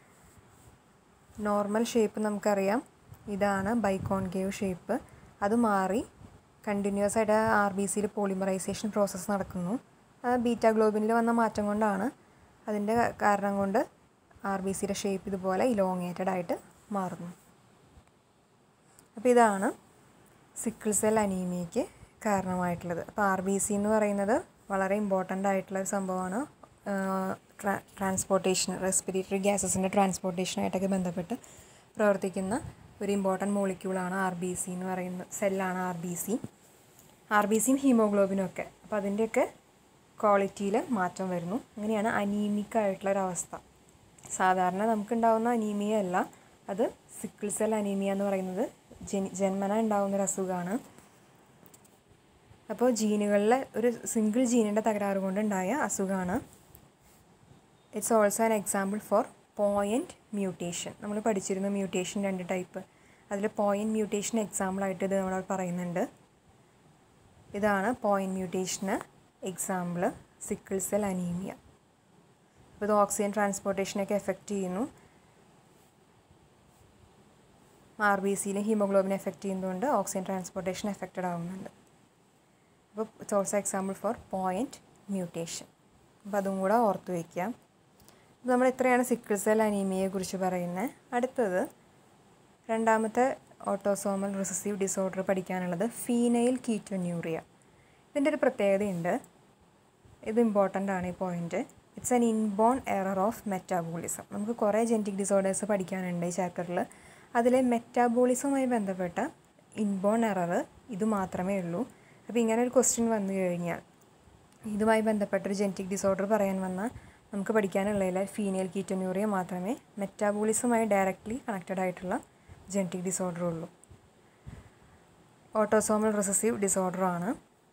നോർമൽ ഷേപ്പ് നമുക്കറിയാം ഇതാണ് ബൈക്കോൺഗേവ് ഷേപ്പ് അത് മാറി കണ്ടിന്യൂസ് ആയിട്ട് ആർ ബി സിയിൽ പോളിമറൈസേഷൻ പ്രോസസ്സ് നടക്കുന്നു ബീറ്റ ഗ്ലോബിനിൽ വന്ന മാറ്റം കൊണ്ടാണ് അതിൻ്റെ കാരണം കൊണ്ട് ആർ ബി സിയുടെ ഷേപ്പ് ഇതുപോലെ ഇലോങ്ങേറ്റഡ് ആയിട്ട് മാറുന്നു അപ്പോൾ ഇതാണ് സിക്കിൾ സെൽ അനീമിയയ്ക്ക് കാരണമായിട്ടുള്ളത് അപ്പോൾ ആർ ബി സി എന്ന് പറയുന്നത് വളരെ ഇമ്പോർട്ടൻ്റ് ആയിട്ടുള്ള ഒരു സംഭവമാണ് ട്രാൻസ്പോർട്ടേഷൻ റെസ്പിറേറ്ററി ഗ്യാസസിൻ്റെ ട്രാൻസ്പോർട്ടേഷനായിട്ടൊക്കെ ബന്ധപ്പെട്ട് പ്രവർത്തിക്കുന്ന ഒരു ഇമ്പോർട്ടൻറ്റ് മോളിക്യൂളാണ് ആർ ബി സി എന്ന് പറയുന്ന സെല്ലാണ് R B C R B സിയും ഹീമോഗ്ലോബിനും ഒക്കെ അപ്പോൾ അതിൻ്റെയൊക്കെ ക്വാളിറ്റിയിൽ മാറ്റം വരുന്നു അങ്ങനെയാണ് അനീമിക് ആയിട്ടുള്ള ഒരവസ്ഥ സാധാരണ നമുക്കുണ്ടാകുന്ന അനീമിയ അല്ല അത് സിക്കിൾ സെൽ അനീമിയ എന്ന് പറയുന്നത് ജനി ജന്മന ഉണ്ടാകുന്ന ഒരു അസുഖമാണ് അപ്പോൾ ജീനുകളിലെ ഒരു സിംഗിൾ ജീനിൻ്റെ തകരാറ് കൊണ്ടുണ്ടായ അസുഖമാണ് it's also an example for point mutation നമ്മൾ പഠിച്ചിരുന്നു മ്യൂട്ടേഷൻ രണ്ട് ടൈപ്പ് അതിൽ പോയിൻ്റ് മ്യൂട്ടേഷൻ എക്സാമ്പിളായിട്ട് ഇത് നമ്മൾ പറയുന്നുണ്ട് ഇതാണ് പോയിൻ്റ് മ്യൂട്ടേഷന് എക്സാമ്പിൾ സിക്കിൾ സെൽ അനീമിയ അപ്പോൾ ഇത് ഓക്സിജൻ ട്രാൻസ്പോർട്ടേഷനൊക്കെ എഫക്റ്റ് ചെയ്യുന്നു ആർ ബി സിയിലും ഹീമോഗ്ലോബിനെ എഫക്റ്റ് ചെയ്യുന്നതുകൊണ്ട് ഓക്സിജൻ ട്രാൻസ്പോർട്ടേഷൻ എഫക്റ്റഡ് ആവുന്നുണ്ട് അപ്പോൾ it's also example for point mutation അപ്പോൾ അതും കൂടെ ഓർത്ത് വയ്ക്കാം അപ്പോൾ നമ്മൾ ഇത്രയാണ് സിക്കിൾ സെൽ അനീമിയയെ കുറിച്ച് പറയുന്നത് അടുത്തത് രണ്ടാമത്തെ ഓട്ടോസോമൽ റിസസീവ് ഡിസോർഡർ പഠിക്കാനുള്ളത് ഫീനൈൽ കീറ്റോന്യൂറിയ ഇതിൻ്റെ ഒരു പ്രത്യേകതയുണ്ട് ഇത് ഇമ്പോർട്ടൻ്റ് ആണ് ഈ point it's an inborn error of metabolism നമുക്ക് കുറേ ജെനറ്റിക് ഡിസോർഡേഴ്സ് പഠിക്കാനുണ്ട് ഈ ചാപ്റ്ററിൽ അതിൽ മെറ്റാബോളിസവുമായി ബന്ധപ്പെട്ട ഇൻബോൺ എറർ ഇത് മാത്രമേ ഉള്ളൂ അപ്പോൾ ഇങ്ങനെ ഒരു ക്വസ്റ്റ്യൻ വന്നു കഴിഞ്ഞാൽ ഇതുമായി ബന്ധപ്പെട്ടൊരു ജെനറ്റിക് ഡിസോർഡർ പറയാൻ വന്നാൽ നമുക്ക് പഠിക്കാനുള്ളതിൽ ഫീനെയിൽ കീറ്റോന്യൂറിയ മാത്രമേ മെറ്റാബോളിസവുമായി ഡയറക്റ്റ്ലി കണക്റ്റഡ് ആയിട്ടുള്ള ജെനറ്റിക് ഡിസോർഡർ ഉള്ളൂ ഓട്ടോസോമൽ റിസസീവ് ഡിസോർഡർ ആണ്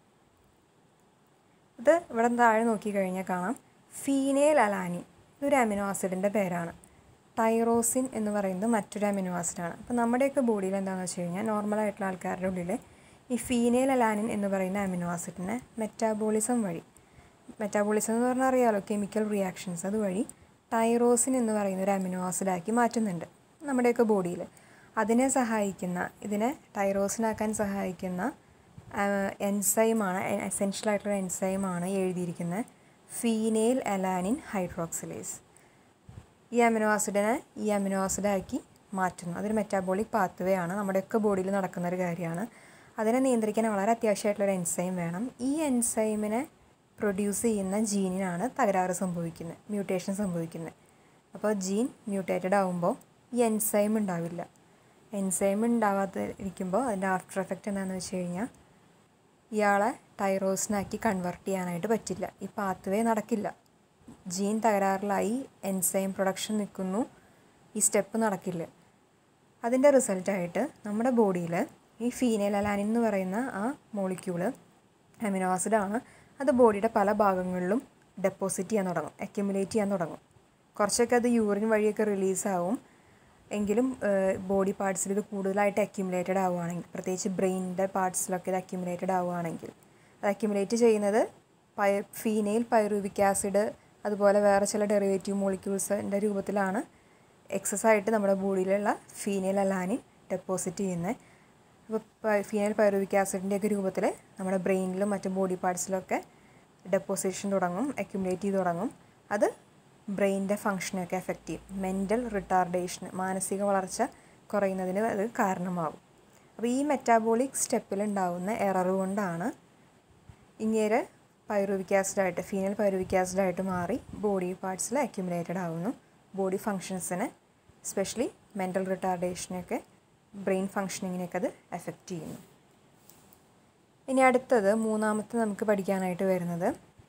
ഇത് ഇവിടെ താഴെ നോക്കിക്കഴിഞ്ഞാൽ കാണാം ഫീനേൽ അലാനിൻ ഇതൊരു അമിനോ ആസിഡിൻ്റെ പേരാണ് ടൈറോസിൻ എന്ന് പറയുന്നത് മറ്റൊരു അമിനോ ആസിഡാണ് അപ്പോൾ നമ്മുടെയൊക്കെ ബോഡിയിൽ എന്താണെന്ന് വെച്ച് കഴിഞ്ഞാൽ നോർമലായിട്ടുള്ള ആൾക്കാരുടെ ഉള്ളിൽ ഈ ഫീനേൽ അലാനിൻ എന്ന് പറയുന്ന അമിനോ ആസിഡിനെ മെറ്റാബോളിസം വഴി മെറ്റാബോളിസം എന്ന് പറഞ്ഞാൽ അറിയാമല്ലോ കെമിക്കൽ റിയാക്ഷൻസ് അതുവഴി ടൈറോസിൻ എന്ന് പറയുന്ന ഒരു അമിനോ ആസിഡാക്കി മാറ്റുന്നുണ്ട് നമ്മുടെയൊക്കെ ബോഡിയിൽ അതിനെ സഹായിക്കുന്ന ഇതിനെ ടൈറോസിനാക്കാൻ സഹായിക്കുന്ന എൻസൈമാണ് എസെൻഷ്യൽ ആയിട്ടുള്ള എൻസൈമാണ് എഴുതിയിരിക്കുന്നത് ഫീനെയിൽ അലാനിൻ ഹൈഡ്രോക്സിലേസ് ഈ അമിനോ ആസിഡിനെ ഈ അമിനോ ആസിഡാക്കി മാറ്റുന്നു അതൊരു മെറ്റാബോളിക് പാത്വേ ആണ് നമ്മുടെയൊക്കെ ബോഡിയിൽ നടക്കുന്ന ഒരു കാര്യമാണ് അതിനെ നിയന്ത്രിക്കാൻ വളരെ അത്യാവശ്യമായിട്ടുള്ളൊരു എൻസൈം വേണം ഈ എൻസൈമിനെ പ്രൊഡ്യൂസ് ചെയ്യുന്ന ജീനിനാണ് തകരാറ് സംഭവിക്കുന്നത് മ്യൂട്ടേഷൻ സംഭവിക്കുന്നത് അപ്പോൾ ജീൻ മ്യൂട്ടേറ്റഡ് ആകുമ്പോൾ ഈ എൻസൈം ഉണ്ടാവില്ല എൻസൈം ഉണ്ടാവാതെ ഇരിക്കുമ്പോൾ അതിൻ്റെ ആഫ്റ്റർ എഫക്റ്റ് എന്താണെന്ന് വെച്ച് കഴിഞ്ഞാൽ ഇയാളെ ടൈറോസിനാക്കി കൺവെർട്ട് ചെയ്യാനായിട്ട് പറ്റില്ല ഈ പാത്വേ നടക്കില്ല ജീൻ തകരാറിലായി എൻസൈം പ്രൊഡക്ഷൻ നിൽക്കുന്നു ഈ സ്റ്റെപ്പ് നടക്കില്ല അതിൻ്റെ റിസൾട്ടായിട്ട് നമ്മുടെ ബോഡിയിൽ ഈ ഫീനൈൽ അലാനിൻ എന്ന് പറയുന്ന ആ മോളിക്യൂള് അമിനോ ആസിഡാണ് അത് ബോഡിയുടെ പല ഭാഗങ്ങളിലും ഡെപ്പോസിറ്റ് ചെയ്യാൻ തുടങ്ങും അക്യുമുലേറ്റ് ചെയ്യാൻ തുടങ്ങും കുറച്ചൊക്കെ അത് യൂറിൻ വഴിയൊക്കെ റിലീസാവും എങ്കിലും ബോഡി പാർട്സിൽ ഇത് കൂടുതലായിട്ട് അക്യുമുലേറ്റഡ് ആവുകയാണെങ്കിൽ പ്രത്യേകിച്ച് ബ്രെയിനിൻ്റെ പാർട്സിലൊക്കെ ഇത് അക്യുമുലേറ്റഡ് ആവുകയാണെങ്കിൽ അത് അക്യുമുലേറ്റ് ചെയ്യുന്നത് പയ ഫീനൈൽ പൈറൂവിക് ആസിഡ് അതുപോലെ വേറെ ചില ഡെറിവേറ്റീവ് മോളിക്യൂൾസിൻ്റെ രൂപത്തിലാണ് എക്സസ് ആയിട്ട് നമ്മുടെ ബോഡിയിലുള്ള ഫീനൈൽ അലാനിൻ ഡെപ്പോസിറ്റ് ചെയ്യുന്നത് അപ്പോൾ ഫീനൈൽ പൈറൂവിക് ആസിഡിൻ്റെയൊക്കെ രൂപത്തിൽ നമ്മുടെ ബ്രെയിനിലും മറ്റു ബോഡി പാർട്സിലൊക്കെ ഡെപ്പോസിഷൻ തുടങ്ങും അക്യുമുലേറ്റ് ചെയ്ത് തുടങ്ങും അത് ബ്രെയിനിൻ്റെ ഫങ്ഷനെയൊക്കെ എഫക്റ്റ് ചെയ്യും മെൻ്റൽ റിട്ടാർഡേഷൻ മാനസിക വളർച്ച കുറയുന്നതിന് അത് കാരണമാകും അപ്പോൾ ഈ മെറ്റാബോളിക് സ്റ്റെപ്പിൽ ഉണ്ടാകുന്ന എറർ കൊണ്ടാണ് ഇങ്ങേരെ പൈറുവിക് ആസിഡായിട്ട് ഫീനൽ പൈറുവിക് ആസിഡായിട്ട് മാറി ബോഡി പാർട്സിൽ അക്യുമുലേറ്റഡ് ആവുന്നു ബോഡി ഫങ്ഷൻസിനെ സ്പെഷ്യലി മെൻ്റൽ റിട്ടാർഡേഷനെയൊക്കെ ബ്രെയിൻ ഫങ്ഷനിങ്ങിനെയൊക്കെ അത് എഫക്റ്റ് ചെയ്യുന്നു ഇനി അടുത്തത് മൂന്നാമത്തെ നമുക്ക് പഠിക്കാനായിട്ട് വരുന്നത്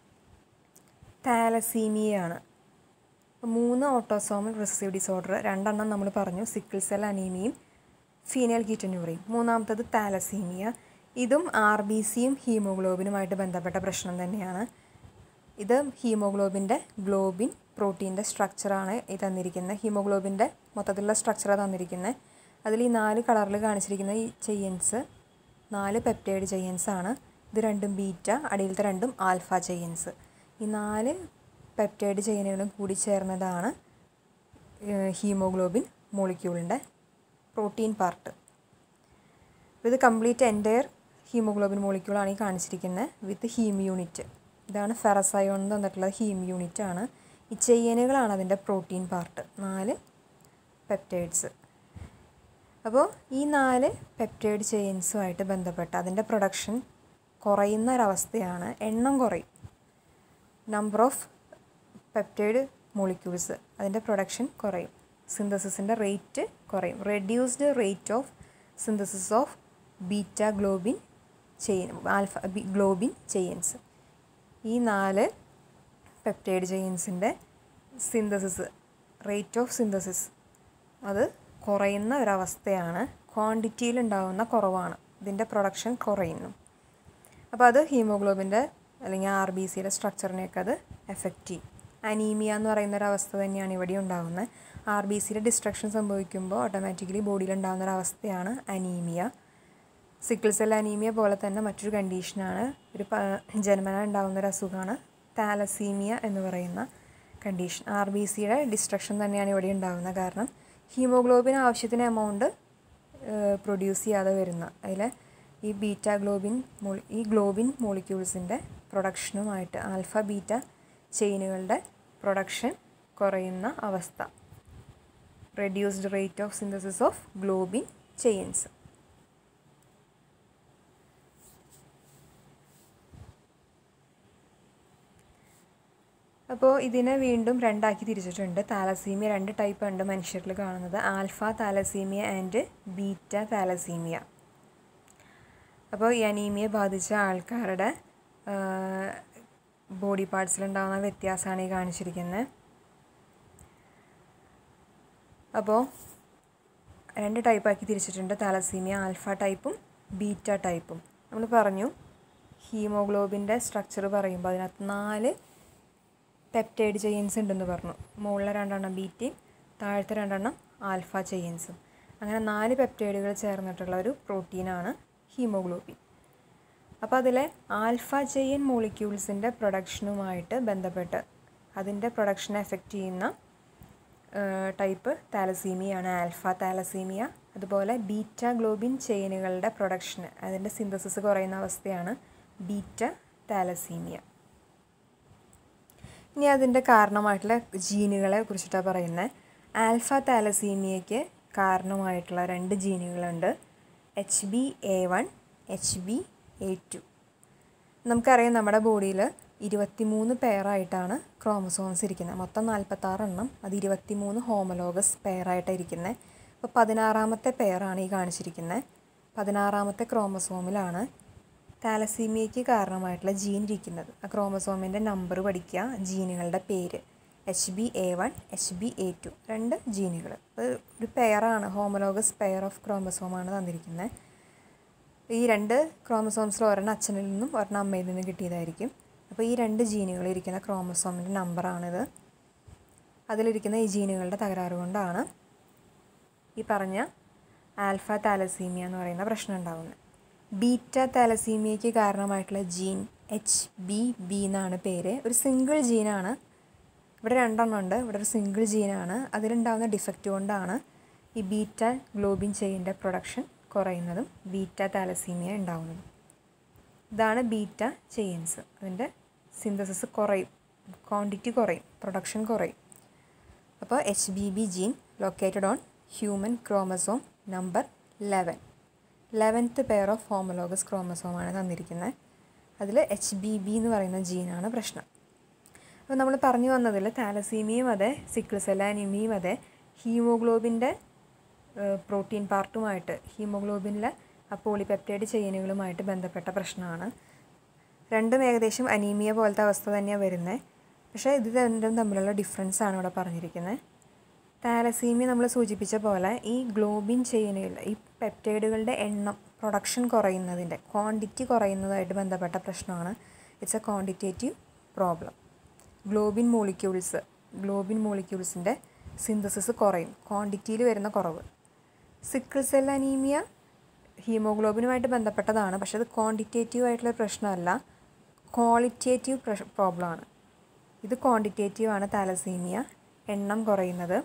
താലസീമിയയാണ് മൂന്ന് ഓട്ടോസോമൽ റിസസീവ് ഡിസോർഡർ രണ്ടെണ്ണം നമ്മൾ പറഞ്ഞു സിക്കിൾ സെൽ അനീമിയയും ഫീനൽ കീറ്റന്യൂറിയും മൂന്നാമത്തത് താലസീമിയ ഇതും ആർ ബി സിയും ഹീമോഗ്ലോബിനുമായിട്ട് ബന്ധപ്പെട്ട പ്രശ്നം തന്നെയാണ് ഇത് ഹീമോഗ്ലോബിൻ്റെ ഗ്ലോബിൻ പ്രോട്ടീൻ്റെ സ്ട്രക്ചറാണ് ഈ തന്നിരിക്കുന്നത് ഹീമോഗ്ലോബിൻ്റെ മൊത്തത്തിലുള്ള സ്ട്രക്ചറാണ് തന്നിരിക്കുന്നത് അതിൽ ഈ നാല് കളറിൽ കാണിച്ചിരിക്കുന്ന ഈ ചെയിൻസ് നാല് പെപ്റ്റൈഡ് ചെയിൻസ് ആണ് ഇത് രണ്ടും ബീറ്റ അടിയിലത്തെ രണ്ടും ആൽഫ ചെയിൻസ് ഈ നാല് പെപ്റ്റൈഡ് ചെയിനുകളും കൂടി ചേർന്നതാണ് ഹീമോഗ്ലോബിൻ മോളിക്യൂളിൻ്റെ പ്രോട്ടീൻ പാർട്ട് ഇത് കംപ്ലീറ്റ് എൻറ്റയർ ഹീമോഗ്ലോബിൻ മോളിക്യൂളാണ് ഈ കാണിച്ചിരിക്കുന്നത് വിത്ത് ഹീം യൂണിറ്റ് ഇതാണ് ഫെറസയോൺ എന്ന് തന്നിട്ടുള്ളത് ഹീം യൂണിറ്റ് ആണ് ഈ ചെയിനുകളാണ് അതിൻ്റെ പ്രോട്ടീൻ പാർട്ട് നാല് പെപ്റ്റൈഡ്സ് അപ്പോൾ ഈ നാല് പെപ്റ്റൈഡ് ചെയിൻസുമായിട്ട് ബന്ധപ്പെട്ട് അതിൻ്റെ പ്രൊഡക്ഷൻ കുറയുന്ന ഒരവസ്ഥയാണ് എണ്ണം കുറയും നമ്പർ ഓഫ് പെപ്റ്റൈഡ് മോളിക്യൂൾസ് അതിൻ്റെ പ്രൊഡക്ഷൻ കുറയും സിന്തസിസിൻ്റെ റേറ്റ് കുറയും reduced rate of synthesis of beta globin chain alpha globin chains ഈ നാല് പെപ്റ്റൈഡ് ചെയിൻസിൻ്റെ സിന്തസിസ് റേറ്റ് ഓഫ് സിന്തസിസ് അത് കുറയുന്ന ഒരവസ്ഥയാണ് ക്വാണ്ടിറ്റിയിൽ ഉണ്ടാകുന്ന കുറവാണ് ഇതിൻ്റെ പ്രൊഡക്ഷൻ കുറയുന്നു അപ്പോൾ അത് ഹീമോഗ്ലോബിൻ്റെ അല്ലെങ്കിൽ ആർ ബി സിയുടെ സ്ട്രക്ചറിനെയൊക്കെ അത് എഫക്റ്റ് ചെയ്യും അനീമിയ എന്ന് പറയുന്ന ഒരു അവസ്ഥ തന്നെയാണ് ഇവിടെ ഉണ്ടാകുന്നത് ആർ ബി സിയുടെ ഡിസ്ട്രക്ഷൻ സംഭവിക്കുമ്പോൾ ഓട്ടോമാറ്റിക്കലി ബോഡിയിൽ ഉണ്ടാകുന്ന ഒരു അവസ്ഥയാണ് അനീമിയ സിക്കിൾ സെൽ അനീമിയ പോലെ തന്നെ മറ്റൊരു കണ്ടീഷനാണ് ഒരു ജന്മന ഉണ്ടാകുന്ന ഒരു അസുഖമാണ് താലസീമിയ എന്ന് പറയുന്ന കണ്ടീഷൻ ആർ ബി സിയുടെ ഡിസ്ട്രക്ഷൻ തന്നെയാണ് ഇവിടെ ഉണ്ടാകുന്നത് കാരണം ഹീമോഗ്ലോബിൻ ആവശ്യത്തിന് എമൗണ്ട് പ്രൊഡ്യൂസ് ചെയ്യാതെ വരുന്ന അതിൽ ഈ ബീറ്റ ഗ്ലോബിൻ മോളി ഈ ഗ്ലോബിൻ മോളിക്യൂൾസിൻ്റെ പ്രൊഡക്ഷനുമായിട്ട് ആൽഫ ബീറ്റ ചെയിനുകളുടെ പ്രൊഡക്ഷൻ കുറയുന്ന അവസ്ഥ reduced rate of synthesis of globin chains അപ്പോൾ ഇതിനെ വീണ്ടും രണ്ടാക്കി തിരിച്ചിട്ടുണ്ട് താലസീമിയ രണ്ട് ടൈപ്പ് ഉണ്ട് മനുഷ്യരിൽ കാണുന്നത് alpha thalassaemia and beta thalassaemia അപ്പോൾ ഈ അനീമിയ ബാധിച്ച ആൾക്കാരുടെ ബോഡി പാർട്സിലുണ്ടാകുന്ന വ്യത്യാസമാണ് ഈ കാണിച്ചിരിക്കുന്നത് അപ്പോൾ രണ്ട് ടൈപ്പാക്കി തിരിച്ചിട്ടുണ്ട് താലസീമിയ ആൽഫ ടൈപ്പും ബീറ്റ ടൈപ്പും നമ്മൾ പറഞ്ഞു ഹീമോഗ്ലോബിൻ്റെ സ്ട്രക്ചർ പറയുമ്പോൾ അതിനകത്ത് നാല് പെപ്റ്റൈഡ് ചെയിൻസ് ഉണ്ടെന്ന് പറഞ്ഞു മുകളിലെ രണ്ടെണ്ണം ബീറ്റയും താഴത്തെ രണ്ടെണ്ണം ആൽഫ ചെയിൻസും അങ്ങനെ നാല് പെപ്റ്റൈഡുകൾ ചേർന്നിട്ടുള്ള ഒരു പ്രോട്ടീനാണ് ഹീമോഗ്ലോബിൻ അപ്പോൾ അതിലെ ആൽഫ ചെയിൻ മോളിക്യൂൾസിൻ്റെ പ്രൊഡക്ഷനുമായിട്ട് ബന്ധപ്പെട്ട് അതിൻ്റെ പ്രൊഡക്ഷനെ എഫക്റ്റ് ചെയ്യുന്ന ടൈപ്പ് താലസീമിയാണ് ആൽഫ താലസീമിയ അതുപോലെ ബീറ്റ ഗ്ലോബിൻ ചെയിനുകളുടെ പ്രൊഡക്ഷന് അതിൻ്റെ സിന്തസിസ് കുറയുന്ന അവസ്ഥയാണ് ബീറ്റ താലസീമിയ ഇനി അതിൻ്റെ കാരണമായിട്ടുള്ള ജീനുകളെ കുറിച്ചിട്ടാണ് പറയുന്നത് ആൽഫ താലസീമിയയ്ക്ക് കാരണമായിട്ടുള്ള രണ്ട് ജീനുകളുണ്ട് H B A one H B A two നമുക്കറിയാം നമ്മുടെ ബോഡിയിൽ ഇരുപത്തിമൂന്ന് പെയറായിട്ടാണ് ക്രോമസോംസ് ഇരിക്കുന്നത് മൊത്തം നാൽപ്പത്താറ് എണ്ണം അത് ഇരുപത്തിമൂന്ന് ഹോമലോഗസ് പെയറായിട്ടാണ് ഇരിക്കുന്നത് അപ്പോൾ പതിനാറാമത്തെ പെയറാണ് ഈ കാണിച്ചിരിക്കുന്നത് പതിനാറാമത്തെ ക്രോമസോമിലാണ് താലസീമിയയ്ക്ക് കാരണമായിട്ടുള്ള ജീൻ ഇരിക്കുന്നത് ആ ക്രോമസോമിൻ്റെ നമ്പർ പഠിക്കുക ജീനുകളുടെ പേര് H B A one H B A two രണ്ട് ജീനുകൾ ഒരു പെയറാണ് ഹോമലോഗസ് പെയർ ഓഫ് ക്രോമസോമാണ് തന്നിരിക്കുന്നത് ഈ രണ്ട് ക്രോമസോംസിൽ ഒരെണ്ണം അച്ഛനിൽ നിന്നും ഒരെണ്ണം അമ്മയിൽ നിന്നും കിട്ടിയതായിരിക്കും അപ്പോൾ ഈ രണ്ട് ജീനുകൾ ഇരിക്കുന്ന ക്രോമസോമിൻ്റെ നമ്പറാണിത് അതിലിരിക്കുന്ന ഈ ജീനുകളുടെ തകരാറ് കൊണ്ടാണ് ഈ പറഞ്ഞ ആൽഫ താലസീമിയ എന്ന് പറയുന്ന പ്രശ്നം ഉണ്ടാകുന്നത് ബീറ്റ താലസീമിയയ്ക്ക് കാരണമായിട്ടുള്ള ജീൻ എച്ച് ബി ബി എന്നാണ് പേര് ഒരു സിംഗിൾ ജീനാണ് ഇവിടെ രണ്ടെണ്ണം ഉണ്ട് ഇവിടെ ഒരു സിംഗിൾ ജീനാണ് അതിലുണ്ടാകുന്ന ഡിഫക്റ്റ് കൊണ്ടാണ് ഈ ബീറ്റ ഗ്ലോബിൻ ചെയിൻ്റെ പ്രൊഡക്ഷൻ കുറയുന്നതും ബീറ്റ താലസീമിയ ഉണ്ടാകുന്നതും ഇതാണ് ബീറ്റ ചെയിൻസ് അതിൻ്റെ സിന്തസിസ് കുറയും ക്വാണ്ടിറ്റി കുറയും പ്രൊഡക്ഷൻ കുറയും അപ്പോൾ H B B gene located on human chromosome number eleven eleventh pair of homologous ക്രോമസോമാണ് തന്നിരിക്കുന്നത് അതിൽ എച്ച് ബി ബി എന്ന് പറയുന്ന ജീനാണ് പ്രശ്നം അപ്പോൾ നമ്മൾ പറഞ്ഞു വന്നതിൽ താലസീമിയും അതെ സിക്കിൾ സെൽ അനീമിയും അതെ ഹീമോഗ്ലോബിൻ്റെ പ്രോട്ടീൻ പാർട്ടുമായിട്ട് ഹീമോഗ്ലോബിനിലെ ആ പോളിപെപ്റ്റൈഡ് ചെയിനുകളുമായിട്ട് ബന്ധപ്പെട്ട പ്രശ്നമാണ് രണ്ടും ഏകദേശം അനീമിയ പോലത്തെ അവസ്ഥ തന്നെയാണ് വരുന്നത് പക്ഷേ ഇത് രണ്ടും തമ്മിലുള്ള ഡിഫറൻസ് ആണ് ഇവിടെ പറഞ്ഞിരിക്കുന്നത് താലസീമിയ നമ്മൾ സൂചിപ്പിച്ച പോലെ ഈ ഗ്ലോബിൻ ചെയിനുകൾ ഈ പെപ്റ്റൈഡുകളുടെ എണ്ണം പ്രൊഡക്ഷൻ കുറയുന്നതിൻ്റെ ക്വാണ്ടിറ്റി കുറയുന്നതായിട്ട് ബന്ധപ്പെട്ട പ്രശ്നമാണ് it's a quantitative problem globin molecules globin മോളിക്യൂൾസിൻ്റെ സിന്തസിസ് കുറയും ക്വാണ്ടിറ്റിയിൽ വരുന്ന കുറവ് സിക്കിൾ സെൽ അനീമിയ ഹീമോഗ്ലോബിനുമായിട്ട് ബന്ധപ്പെട്ടതാണ് പക്ഷേ അത് ക്വാണ്ടിറ്റേറ്റീവ് ആയിട്ടുള്ള പ്രശ്നമല്ല ക്വാളിറ്റേറ്റീവ് പ്രശ് പ്രോബ്ലമാണ് ഇത് ക്വാണ്ടിറ്റേറ്റീവ് ആണ് താലസീമിയ എണ്ണം കുറയുന്നത്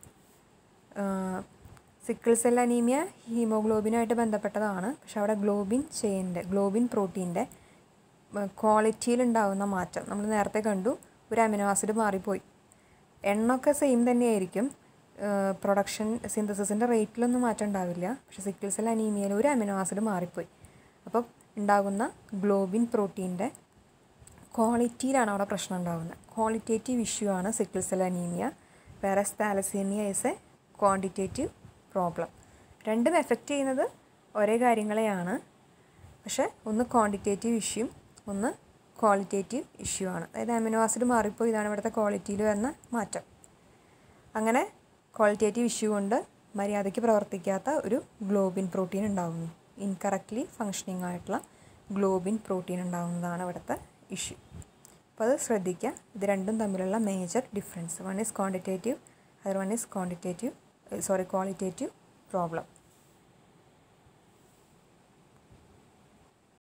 സിക്കിൾ സെൽ അനീമിയ ഹീമോഗ്ലോബിനുമായിട്ട് ബന്ധപ്പെട്ടതാണ് പക്ഷെ അവിടെ ഗ്ലോബിൻ ചെയിൻ്റെ ഗ്ലോബിൻ പ്രോട്ടീൻ്റെ ക്വാളിറ്റിയിലുണ്ടാകുന്ന മാറ്റം നമ്മൾ നേരത്തെ കണ്ടു ഒരു അമിനോ ആസിഡ് മാറിപ്പോയി എണ്ണമൊക്കെ സെയിം തന്നെയായിരിക്കും പ്രൊഡക്ഷൻ സിന്തസിസിൻ്റെ റേറ്റിലൊന്നും മാറ്റം ഉണ്ടാവില്ല പക്ഷേ സിക്കിൾ സെൽ അനീമിയയിൽ ഒരു അമിനോ ആസിഡ് മാറിപ്പോയി അപ്പോൾ ഉണ്ടാകുന്ന ഗ്ലോബിൻ പ്രോട്ടീൻ്റെ ക്വാളിറ്റിയിലാണ് അവിടെ പ്രശ്നം ഉണ്ടാകുന്നത് ക്വാളിറ്റേറ്റീവ് ഇഷ്യൂ ആണ് സിക്കിൾ സെൽ അനീമിയ വേറെ thalassaemia is a quantitative problem രണ്ടും എഫക്റ്റ് ചെയ്യുന്നത് ഒരേ കാര്യങ്ങളെയാണ് പക്ഷേ ഒന്ന് ക്വാണ്ടിറ്റേറ്റീവ് ഇഷ്യൂ ഒന്ന് ക്വാളിറ്റേറ്റീവ് ഇഷ്യൂ ആണ് അതായത് അമിനോ ആസിഡ് മാറിപ്പോയി ഇതാണ് ഇവിടുത്തെ ക്വാളിറ്റിയിൽ വരുന്ന മാറ്റം അങ്ങനെ ക്വാളിറ്റേറ്റീവ് ഇഷ്യൂ കൊണ്ട് മര്യാദയ്ക്ക് പ്രവർത്തിക്കാത്ത ഒരു ഗ്ലോബിൻ പ്രോട്ടീൻ ഉണ്ടാകുന്നു ഇൻകറക്റ്റ്ലി ഫങ്ഷനിങ് ആയിട്ടുള്ള ഗ്ലോബിൻ പ്രോട്ടീൻ ഉണ്ടാകുന്നതാണ് ഇവിടുത്തെ ഇഷ്യൂ അപ്പോൾ അത് ശ്രദ്ധിക്കുക ഇത് രണ്ടും തമ്മിലുള്ള major difference one is quantitative other one is quantitative sorry qualitative problem